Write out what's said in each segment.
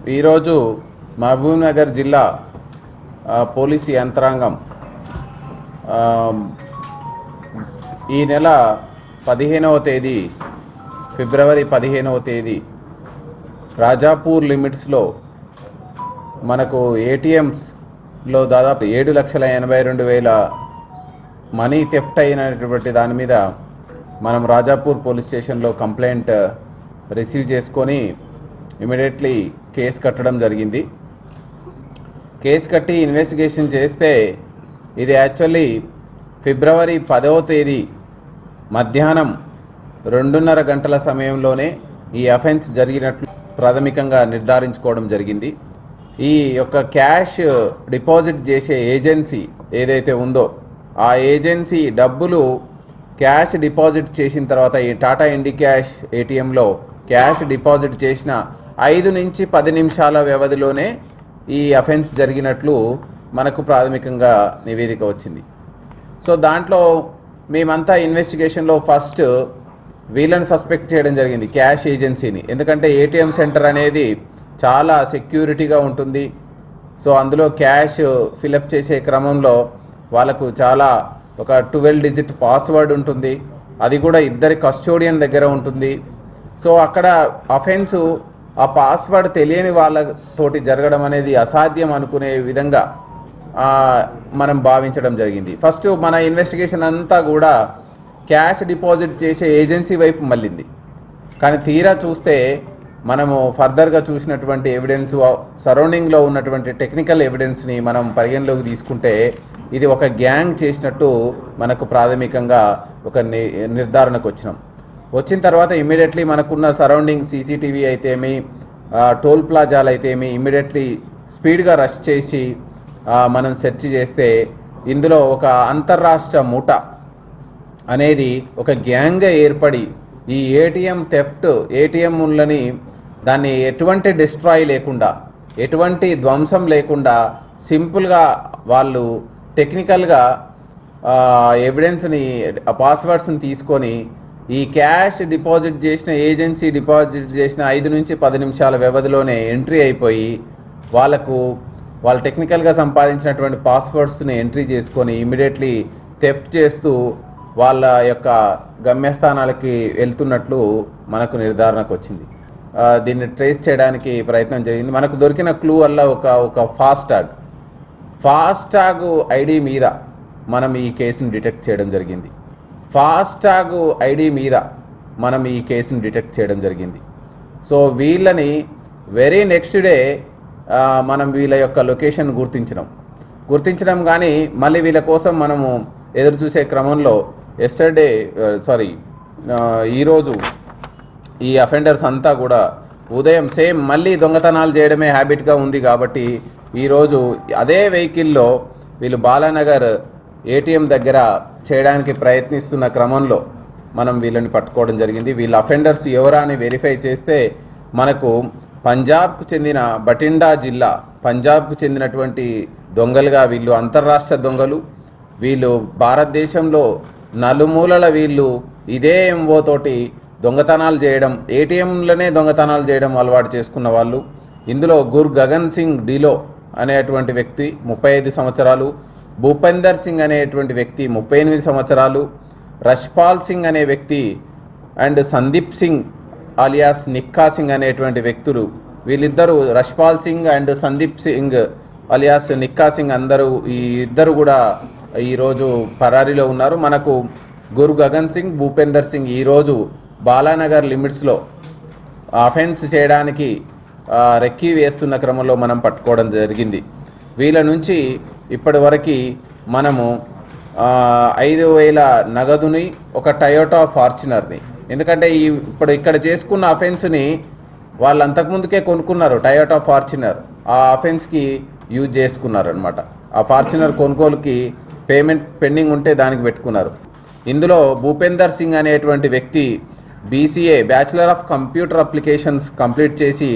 ఈరోజు మహబూబ్నగర్ జిల్లా ఆ, పోలీసు యంత్రాంగం ఆ, ఈ నెల పదిహేనవ తేదీ ఫిబ్రవరి పదిహేనవ తేదీ రాజాపూర్ లిమిట్స్లో మనకు ఏటీఎంస్లో దాదాపు ఏడు లక్షల ఎనభై రెండు వేల మనీ థెఫ్ట్ అయినటువంటి దాని మీద మనం రాజాపూర్ పోలీస్ స్టేషన్లో కంప్లైంట్ రిసీవ్ చేసుకొని ఇమీడియట్లీ కేసు కట్టడం జరిగింది కేసు కట్టి ఇన్వెస్టిగేషన్ చేస్తే ఇది యాక్చువల్లీ ఫిబ్రవరి పదవ తేదీ మధ్యాహ్నం రెండున్నర గంటల సమయంలోనే ఈ అఫెన్స్ జరిగినట్లు ప్రాథమికంగా నిర్ధారించుకోవడం జరిగింది ఈ యొక్క క్యాష్ డిపాజిట్ చేసే ఏజెన్సీ ఏదైతే ఉందో ఆ ఏజెన్సీ డబ్బులు క్యాష్ డిపాజిట్ చేసిన తర్వాత ఈ టాటా ఇండి క్యాష్ ఏటీఎంలో క్యాష్ డిపాజిట్ చేసిన ఐదు నుంచి పది నిమిషాల వ్యవధిలోనే ఈ అఫెన్స్ జరిగినట్లు మనకు ప్రాథమికంగా నివేదిక వచ్చింది సో దాంట్లో మేమంతా ఇన్వెస్టిగేషన్లో ఫస్ట్ వీళ్ళని సస్పెక్ట్ చేయడం జరిగింది క్యాష్ ఏజెన్సీని ఎందుకంటే ఏటీఎం సెంటర్ అనేది చాలా సెక్యూరిటీగా ఉంటుంది సో అందులో క్యాష్ ఫిలప్ చేసే క్రమంలో వాళ్ళకు చాలా ఒక ట్వెల్వ్ డిజిట్ పాస్వర్డ్ ఉంటుంది అది కూడా ఇద్దరి కస్టోడియన్ దగ్గర ఉంటుంది సో అక్కడ అఫెన్సు ఆ పాస్వర్డ్ తెలియని వాళ్ళతోటి జరగడం అనేది అసాధ్యం అనుకునే విధంగా ఆ, మనం భావించడం జరిగింది ఫస్ట్ మన ఇన్వెస్టిగేషన్ అంతా కూడా క్యాష్ డిపాజిట్ చేసే ఏజెన్సీ వైపు మళ్ళింది కానీ తీరా చూస్తే మనము ఫర్దర్గా చూసినటువంటి ఎవిడెన్స్ సరౌండింగ్లో ఉన్నటువంటి టెక్నికల్ ఎవిడెన్స్ని మనం పరిగణలోకి తీసుకుంటే ఇది ఒక గ్యాంగ్ చేసినట్టు మనకు ప్రాథమికంగా ఒక ని- నిర్ధారణకు వచ్చినాం వచ్చిన తర్వాత ఇమ్మీడియట్లీ మనకున్న సరౌండింగ్ సీసీటీవీ అయితేమి ఆ, టోల్ ప్లాజాలు అయితేమి ఇమ్మీడియట్లీ స్పీడ్గా రష్ చేసి ఆ, మనం సెర్చ్ చేస్తే ఇందులో ఒక అంతర్రాష్ట్ర ముఠ అనేది ఒక గ్యాంగ్గా ఏర్పడి ఈ ఏటీఎం థెఫ్ట్ ఏటీఎంలని దాన్ని ఎటువంటి డిస్ట్రాయ్ లేకుండా ఎటువంటి ధ్వంసం లేకుండా సింపుల్గా వాళ్ళు టెక్నికల్గా ఎవిడెన్స్ని పాస్వర్డ్స్ని తీసుకొని ఈ క్యాష్ డిపాజిట్ చేసిన ఏజెన్సీ డిపాజిట్ చేసిన ఐదు నుంచి పది నిమిషాల వ్యవధిలోనే ఎంట్రీ అయిపోయి వాళ్ళకు వాళ్ళు టెక్నికల్గా సంపాదించినటువంటి పాస్వర్డ్స్ని ఎంట్రీ చేసుకొని ఇమీడియట్లీ థెఫ్ట్ చేస్తూ వాళ్ళ యొక్క గమ్యస్థానాలకి వెళ్తున్నట్లు మనకు నిర్ధారణకు వచ్చింది ఆ, దీన్ని ట్రేస్ చేయడానికి ప్రయత్నం జరిగింది మనకు దొరికిన క్లూ వల్ల ఒక ఒక ఫాస్టాగ్ ఫాస్టాగ్ ఐడి మీద మనం ఈ కేసును డిటెక్ట్ చేయడం జరిగింది ఫాస్టాగ్ ఐడి మీద మనం ఈ కేసును డిటెక్ట్ చేయడం జరిగింది సో వీళ్ళని వెరీ నెక్స్ట్ డే ఆ, మనం వీళ్ళ యొక్క లొకేషన్ గుర్తించినాం గుర్తించడం కానీ మళ్ళీ వీళ్ళ కోసం మనము ఎదురు చూసే క్రమంలో ఎస్టర్డే సారీ ఈరోజు ఈ అఫెండర్స్ అంతా కూడా ఉదయం సేమ్ మళ్ళీ దొంగతనాలు చేయడమే హ్యాబిట్గా ఉంది కాబట్టి ఈరోజు అదే వెహికల్లో వీళ్ళు బాలానగర్ ఏటీఎం దగ్గర చేయడానికి ప్రయత్నిస్తున్న క్రమంలో మనం వీళ్ళని పట్టుకోవడం జరిగింది వీళ్ళ అఫెండర్స్ ఎవరా అని వెరిఫై చేస్తే మనకు పంజాబ్కు చెందిన బటిండా జిల్లా పంజాబ్కు చెందినటువంటి దొంగలుగా వీళ్ళు అంతర్రాష్ట్ర దొంగలు వీళ్ళు భారతదేశంలో నలుమూలల వీళ్ళు ఇదే ఎంఓ తోటి దొంగతనాలు చేయడం ఏటీఎంలనే దొంగతనాలు చేయడం అలవాటు చేసుకున్న వాళ్ళు ఇందులో గుర్ గగన్ సింగ్ డిలో అనేటువంటి వ్యక్తి ముప్పై ఐదు సంవత్సరాలు భూపేందర్ సింగ్ అనేటువంటి వ్యక్తి ముప్పై ఎనిమిది సంవత్సరాలు రష్పాల్ సింగ్ అనే వ్యక్తి అండ్ సందీప్ సింగ్ అలియాస్ నిక్కా సింగ్ అనేటువంటి వ్యక్తులు వీళ్ళిద్దరూ రష్పాల్ సింగ్ అండ్ సందీప్ సింగ్ అలియాస్ నిక్కా సింగ్ అందరూ ఈ ఇద్దరు కూడా ఈరోజు పరారీలో ఉన్నారు మనకు గురు గగన్ సింగ్ భూపేందర్ సింగ్ ఈరోజు బాలానగర్ లిమిట్స్లో అఫెన్స్ చేయడానికి ఆ, రెక్కి వేస్తున్న క్రమంలో మనం పట్టుకోవడం జరిగింది వీళ్ళ నుంచి ఇప్పటి వరకు మనము ఆ, ఐదు వేల నగదుని ఒక టయోటా ఫార్చునర్ని ఎందుకంటే ఈ ఇప్పుడు ఇక్కడ చేసుకున్న అఫెన్స్ని వాళ్ళు అంతకుముందుకే కొనుక్కున్నారు టయోటా ఫార్చునర్ ఆ అఫెన్స్కి యూజ్ చేసుకున్నారు అనమాట ఆ ఫార్చునర్ కొనుగోలుకి పేమెంట్ పెండింగ్ ఉంటే దానికి పెట్టుకున్నారు ఇందులో భూపేందర్ సింగ్ అనేటువంటి వ్యక్తి BCA bachelor of computer applications complete చేసి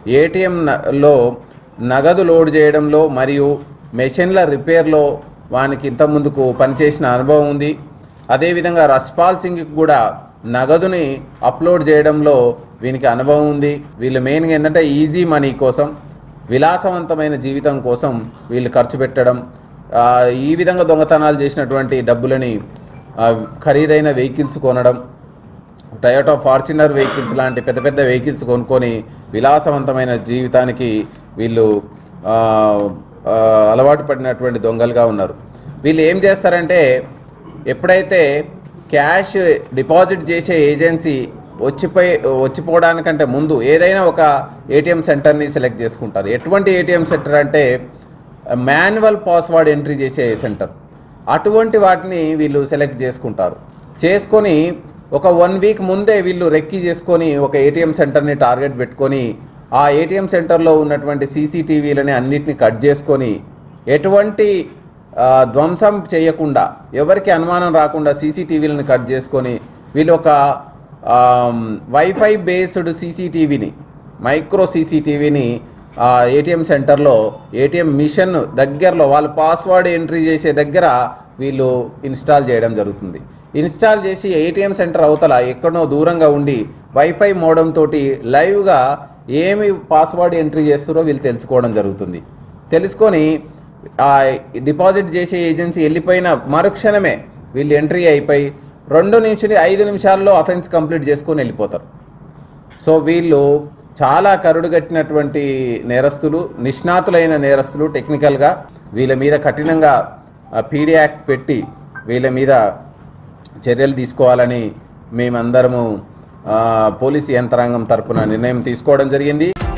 ఏటీఎంలో నగదు లోడ్ చేయడంలో మరియు మెషిన్ల రిపేర్లో వానికి ఇంత ముందుకు పనిచేసిన అనుభవం ఉంది అదేవిధంగా రష్పాల్ సింగ్కి కూడా నగదుని అప్లోడ్ చేయడంలో వీనికి అనుభవం ఉంది వీళ్ళు మెయిన్గా ఏంటంటే ఈజీ మనీ కోసం విలాసవంతమైన జీవితం కోసం వీళ్ళు ఖర్చు పెట్టడం ఆ, ఈ విధంగా దొంగతనాలు చేసినటువంటి డబ్బులని ఆ, ఖరీదైన వెహికల్స్ కొనడం టయోటా ఫార్చునర్ వెహికల్స్ లాంటి పెద్ద పెద్ద వెహికల్స్ కొనుక్కొని విలాసవంతమైన జీవితానికి వీళ్ళు ఆ, ఆ, అలవాటు పడినటువంటి దొంగలుగా ఉన్నారు వీళ్ళు ఏం చేస్తారంటే ఎప్పుడైతే క్యాష్ డిపాజిట్ చేసే ఏజెన్సీ వచ్చిపోయి వచ్చిపోవడానికంటే ముందు ఏదైనా ఒక ఏటీఎం సెంటర్ని సెలెక్ట్ చేసుకుంటారు ఎటువంటి ఏటీఎం సెంటర్ అంటే మాన్యువల్ పాస్వర్డ్ ఎంట్రీ చేసే సెంటర్ అటువంటి వాటిని వీళ్ళు సెలెక్ట్ చేసుకుంటారు చేసుకొని ఒక వన్ వీక్ ముందే వీళ్ళు రెక్కి చేసుకొని ఒక ఏటీఎం సెంటర్ని టార్గెట్ పెట్టుకొని ఆ ఏటీఎం సెంటర్లో ఉన్నటువంటి సీసీటీవీలని అన్నిటిని కట్ చేసుకొని ఎటువంటి ఆ, ధ్వంసం చేయకుండా ఎవరికి అనుమానం రాకుండా సీసీటీవీలను కట్ చేసుకొని వీళ్ళు ఒక వైఫై బేస్డ్ సీసీటీవీని మైక్రో సీసీటీవీని ఏటీఎం సెంటర్లో ఏటీఎం మిషన్ దగ్గరలో వాళ్ళు పాస్వర్డ్ ఎంట్రీ చేసే దగ్గర వీళ్ళు ఇన్స్టాల్ చేయడం జరుగుతుంది ఇన్స్టాల్ చేసి ఏటీఎం సెంటర్ అవతల ఎక్కడో దూరంగా ఉండి వైఫై మోడం తోటి లైవ్గా ఏమి పాస్వర్డ్ ఎంట్రీ చేస్తారో వీళ్ళు తెలుసుకోవడం జరుగుతుంది తెలుసుకొని ఆ డిపాజిట్ చేసే ఏజెన్సీ వెళ్ళిపోయిన మరుక్షణమే వీళ్ళు ఎంట్రీ అయిపోయి రెండు నుంచి ఐదు నిమిషాల్లో అఫెన్స్ కంప్లీట్ చేసుకొని వెళ్ళిపోతారు సో వీళ్ళు చాలా కరుడుగట్టినటువంటి నేరస్తులు నిష్ణాతులైన నేరస్తులు టెక్నికల్గా వీళ్ళ మీద కఠినంగా పీడీ యాక్ట్ పెట్టి వీళ్ళ మీద చర్యలు తీసుకోవాలని మేమందరము ఆ, పోలీసు యంత్రాంగం తరపున నిర్ణయం తీసుకోవడం జరిగింది